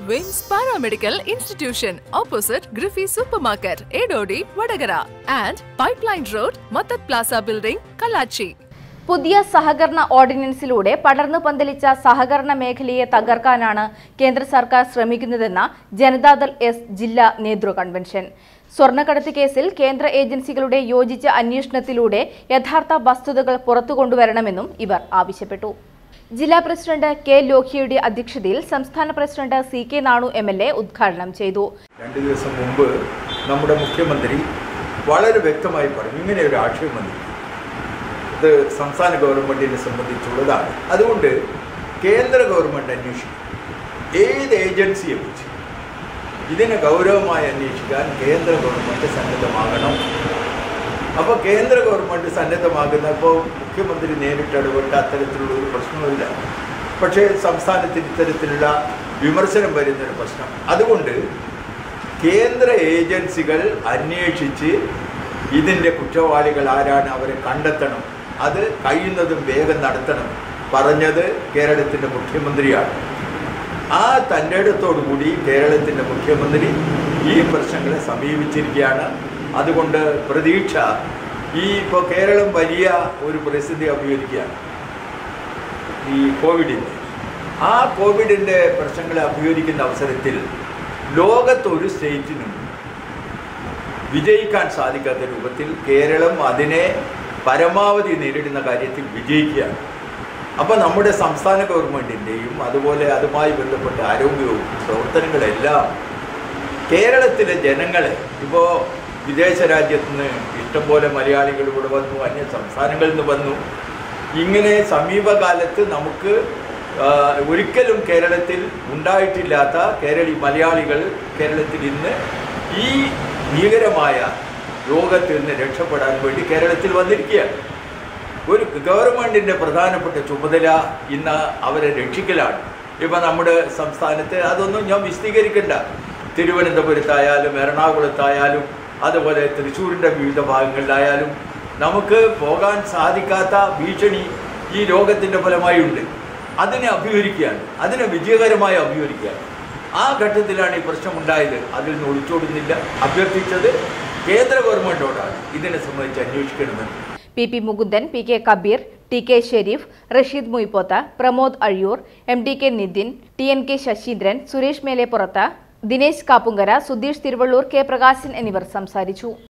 വിംസ് paramedical institution opposite Griffy supermarket Edodi Vadakara and pipeline road മത്തത് plaza building Kallachi പുതിയ സഹകരണ ഓർഡിനൻസിലൂടെ പടർന്നു പന്തലിച്ച സഹകരണ മേഖലയെ തകർക്കാനാണ് കേന്ദ്ര സർക്കാർ ശ്രമിക്കുന്നതെന്ന ജനതാദൾ എസ് ജില്ലാ നേതൃ കൺവെൻഷൻ സ്വർണ്ണക്കടത്ത് കേസിൽ കേന്ദ്ര ഏജൻസികളുടെ യോജിച്ച അന്വേഷണത്തിലൂടെ യഥാർത്ഥ വസ്തുതകൾ പുറത്തു കൊണ്ടുവരണമെന്നും ഇവർ ആവശ്യപ്പെട്ടു ജില്ലാ പ്രസിഡന്റ് കെ ലോഹിയുടെ അധ്യക്ഷതയിൽ സംസ്ഥാന president C K Nanu M L A ഉദ്ഘാടനം ചെയ്തു രണ്ട് ദിവസം മുമ്പ് നമ്മുടെ മുഖ്യമന്ത്രി വളരെ വ്യക്തമായി പറഞ്ഞു ഇങ്ങനെ ഒരു ആക്ഷേപം വന്നിരിക്കും ഇത് സംസ്ഥാന ഗവൺമെൻറ്റിനെ സംബന്ധിച്ചുള്ളതാണ് അതുകൊണ്ട് കേന്ദ്ര ഗവൺമെൻറ് അന്വേഷിക്കും ഏത് ഏജൻസിയെ വെച്ച് ഇതിനെ ഗൗരവമായി അന്വേഷിക്കാൻ കേന്ദ്ര ഗവൺമെൻറ് സന്നദ്ധമാകണം അപ്പോൾ കേന്ദ്ര ഗവൺമെൻറ് സന്നദ്ധമാകുന്നപ്പോൾ മുഖ്യമന്ത്രി നേരിട്ട് ഇടപെട്ട അത്തരത്തിലുള്ള ഒരു പ്രശ്നമില്ല പക്ഷേ സംസ്ഥാനത്തിന് ഇത്തരത്തിലുള്ള വിമർശനം വരുന്നൊരു പ്രശ്നം അതുകൊണ്ട് കേന്ദ്ര ഏജൻസികൾ അന്വേഷിച്ച് ഇതിൻ്റെ കുറ്റവാളികൾ ആരാണ് അവരെ കണ്ടെത്തണം അത് കഴിയുന്നതും വേഗം നടത്തണം പറഞ്ഞത് കേരളത്തിൻ്റെ മുഖ്യമന്ത്രിയാണ് ആ തൻ്റെ ഇടത്തോടുകൂടി കേരളത്തിൻ്റെ മുഖ്യമന്ത്രി ഈ പ്രശ്നങ്ങളെ സമീപിച്ചിരിക്കുകയാണ് അതുകൊണ്ട് പ്രതീക്ഷ ഈ ഇപ്പോൾ കേരളം വലിയ ഒരു പ്രതിസന്ധി അഭിമുഖീകരിക്കുകയാണ് ഈ കോവിഡിൻ്റെ ആ കോവിഡിൻ്റെ പ്രശ്നങ്ങളെ അഭിമുഖീകരിക്കുന്ന അവസരത്തിൽ ലോകത്തൊരു സ്റ്റേറ്റിനും വിജയിക്കാൻ സാധിക്കാത്ത രൂപത്തിൽ കേരളം അതിനെ പരമാവധി നേരിടുന്ന കാര്യത്തിൽ വിജയിക്കുകയാണ് അപ്പോൾ നമ്മുടെ സംസ്ഥാന ഗവൺമെൻറ്റിൻ്റെയും അതുപോലെ അതുമായി ബന്ധപ്പെട്ട ആരോഗ്യവും പ്രവർത്തനങ്ങളെല്ലാം കേരളത്തിലെ ജനങ്ങളെ ഇപ്പോൾ വിദേശ രാജ്യത്ത് നിന്ന് ഇഷ്ടംപോലെ മലയാളികൾ ഇവിടെ വന്നു അന്യ സംസ്ഥാനങ്ങളിൽ നിന്ന് വന്നു ഇങ്ങനെ സമീപകാലത്ത് നമുക്ക് ആ, ഒരിക്കലും കേരളത്തിൽ ഉണ്ടായിട്ടില്ലാത്ത കേരളി മലയാളികൾ കേരളത്തിൽ ഇന്ന് ഈ ഭീകരമായ രോഗത്തിൽ നിന്ന് രക്ഷപ്പെടാൻ വേണ്ടി കേരളത്തിൽ വന്നിരിക്കുകയാണ് ഒരു ഗവൺമെൻറ്റിൻ്റെ പ്രധാനപ്പെട്ട ചുമതല ഇന്ന് അവരെ രക്ഷിക്കലാണ് ഇപ്പം നമ്മുടെ സംസ്ഥാനത്ത് അതൊന്നും ഞാൻ വിശദീകരിക്കണ്ട തിരുവനന്തപുരത്തായാലും എറണാകുളത്തായാലും അതുപോലെ തൃശ്ശൂരിൻ്റെ വിവിധ ഭാഗങ്ങളിലായാലും നമുക്ക് പോകാൻ സാധിക്കാത്ത ഭീഷണി ഈ രോഗത്തിൻ്റെ ഫലമായി ഉണ്ട് അതിനെ അഭിമുഖീകരിക്കുകയാണ് അതിനെ വിജയകരമായി അഭിമുഖീകരിക്കുകയാണ് ആ ഘട്ടത്തിലാണ് ഈ പ്രശ്നമുണ്ടായത് അതിൽ നിന്ന് ഒളിച്ചോടുന്നില്ല അഭ്യർത്ഥിച്ചത് കേന്ദ്ര ഗവൺമെൻറ്റോടാണ് ഇതിനെ സംബന്ധിച്ച് അന്വേഷിക്കണമെന്ന് P P Mukundan P K Kabeer T K Sherif Rasheed Muyipoth Pramod Azhiyur M D K Nithin T N K Sasheendran Suresh Meleppurath Dinesh Kappunkara Sudheesh Thiruvallur K Prakashan എന്നിവർ സംസാരിച്ചു